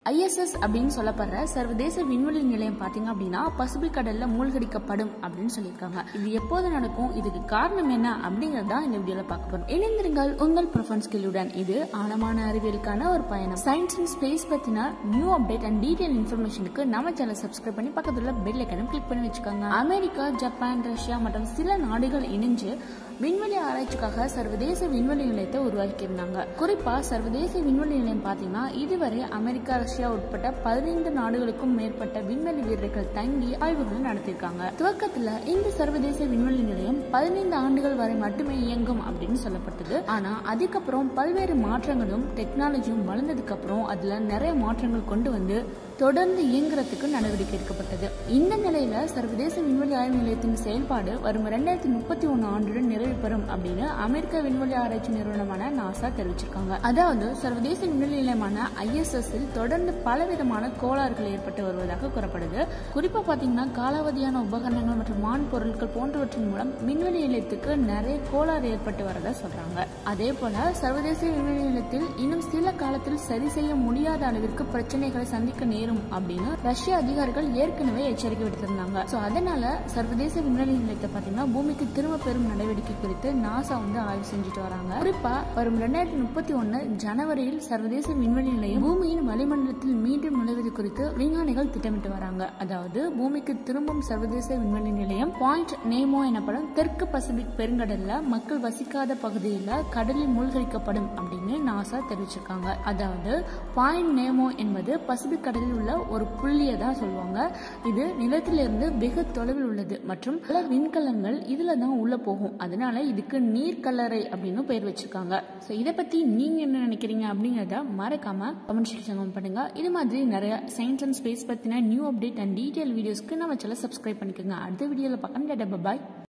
ISS அப்படின்னு சொல்லப்படுற சர்வதேச விண்வெளி நிலையம் பாத்தீங்க அப்படின்னா பசிபிக் கடல்ல மூழ்கடிக்கப்படும் அப்படின்னு சொல்லியிருக்காங்க இது எப்போது நடக்கும் இதுக்கு காரணம் என்ன அப்படிங்கறது தான் இந்த வீடியோல பார்க்க போறோம் இணைந்திருங்கள் உங்கள் ப்ரொஃபன்ஸ் ஸ்கில்லுடன் இது ஆழமான அறிவியலுக்கான ஒரு பயணம் சயின்ஸ் அண்ட் ஸ்பேஸ் பத்தின நியூ அப்டேட் அண்ட் டீடைல் இன்ஃபர்மேஷனுக்கு நம்ம சேனல் சப்ஸ்கிரைப் பண்ணி பக்கத்துல பெல் ஐக்கனும் கிளிக் பண்ணி வச்சுக்கோங்க அமெரிக்கா ஜப்பான் ரஷ்யா மற்றும் சில நாடுகள் இணைஞ்சு விண்வெளி ஆராய்ச்சிக்காக சர்வதேச விண்வெளி நிலையத்தை உருவாக்கியிருந்தாங்க குறிப்பா சர்வதேச விண்வெளி நிலையம் பாத்தீங்கன்னா இதுவரை அமெரிக்கா ரஷ்யா உட்பட்ட பதினைந்து நாடுகளுக்கும் மேற்பட்ட விண்வெளி வீரர்கள் தங்கி ஆய்வுகள் நடத்தியிருக்காங்க துவக்கத்துல இந்த சர்வதேச விண்வெளி நிலையம் பதினைந்து ஆண்டுகள் வரை மட்டுமே இயங்கும் அப்படின்னு சொல்லப்பட்டது ஆனா அதுக்கப்புறம் பல்வேறு மாற்றங்களும் டெக்னாலஜியும் வளர்ந்ததுக்கு அப்புறம் அதுல நிறைய மாற்றங்கள் கொண்டு வந்து தொடர்ந்து இயங்குறதுக்கு நடவடிக்கை எடுக்கப்பட்டது இந்த நிலையில சர்வதேச விண்வெளி ஆய்வு நிலையத்தின் செயல்பாடு வரும் இரண்டாயிரத்தி முப்பத்தி ஒன்னு ஆண்டுடன் நிறைவு பெறும் அப்படின்னு அமெரிக்க விண்வெளி ஆராய்ச்சி நிறுவனமான நாசா தெரிவிச்சிருக்காங்க அதாவது சர்வதேச விண்வெளி நிலையமான ஐஎஸ்எஸ் தொடர்ந்து பலவிதமான கோளாறுகள் ஏற்பட்டு வருவதாக கூறப்படுது குறிப்பா பாத்தீங்கன்னா காலாவதியான உபகரணங்கள் மற்றும் வான் பொருட்கள் போன்றவற்றின் மூலம் விண்வெளி நிலையத்துக்கு நிறைய கோளாறு ஏற்பட்டு வரதா சொல்றாங்க அதே போல சர்வதேச விண்வெளி நிலையத்தில் இன்னும் சில காலத்தில் சரி செய்ய முடியாத அளவிற்கு பிரச்சனைகளை சந்திக்க நேரும் அப்படின்னு ரஷ்ய அதிகாரிகள் ஏற்கனவே எச்சரிக்கை விடுத்திருந்தாங்க சோ அதனால சர்வதேச விண்வெளி நிலையத்தை பாத்தீங்கன்னா பூமிக்கு திரும்ப பெறும் நடவடிக்கை குறித்து நாசா வந்து ஆய்வு செஞ்சுட்டு வராங்க குறிப்பா வரும் ரெண்டாயிரத்தி முப்பத்தி ஒன்னு ஜனவரியில் சர்வதேச விண்வெளி நிலையம் பூமியின் வளிமண்டலத்தில் மீண்டும் நுழைவது குறித்து விஞ்ஞானிகள் திட்டமிட்டு வராங்க அதாவது பூமிக்கு திரும்பும் சர்வதேச விண்வெளி நிலையம் பாயிண்ட் நேமோ எனப்படும் தெற்கு பசிபிக் பெருங்கடல்ல மக்கள் வசிக்காத பகுதியில் கடலில் மூழ்கடிக்கப்படும் அப்படின்னு நாசா தெரிவிச்சிருக்காங்க அதாவது பாயிண்ட் நேமோ என்பது பசிபிக் கடலில் உள்ள ஒரு புள்ளியை தான் சொல்லுவாங்க இது நிலத்திலிருந்து வெகு தொலைவில் உள்ளது மற்றும் பல விண்கலங்கள் இதுல தான் உள்ள போகும் அதனால இதுக்கு நீர்க்கல்லறை அப்படின்னு பெயர் வச்சிருக்காங்க ஸோ இதை பத்தி நீங்க என்ன நினைக்கிறீங்க அப்படிங்கறத மறக்காம கமெண்ட் செக்ஷன் பண்ணுங்க இது மாதிரி நிறைய சயின்ஸ் அண்ட் ஸ்பேஸ் பத்தின நியூ அப்டேட் அண்ட் டீடைல் வீடியோஸ்க்கு நம்ம சேனல் சப்ஸ்கிரைப் பண்ணிக்கோங்க அடுத்த வீடியோல பார்க்கலாம் பாய்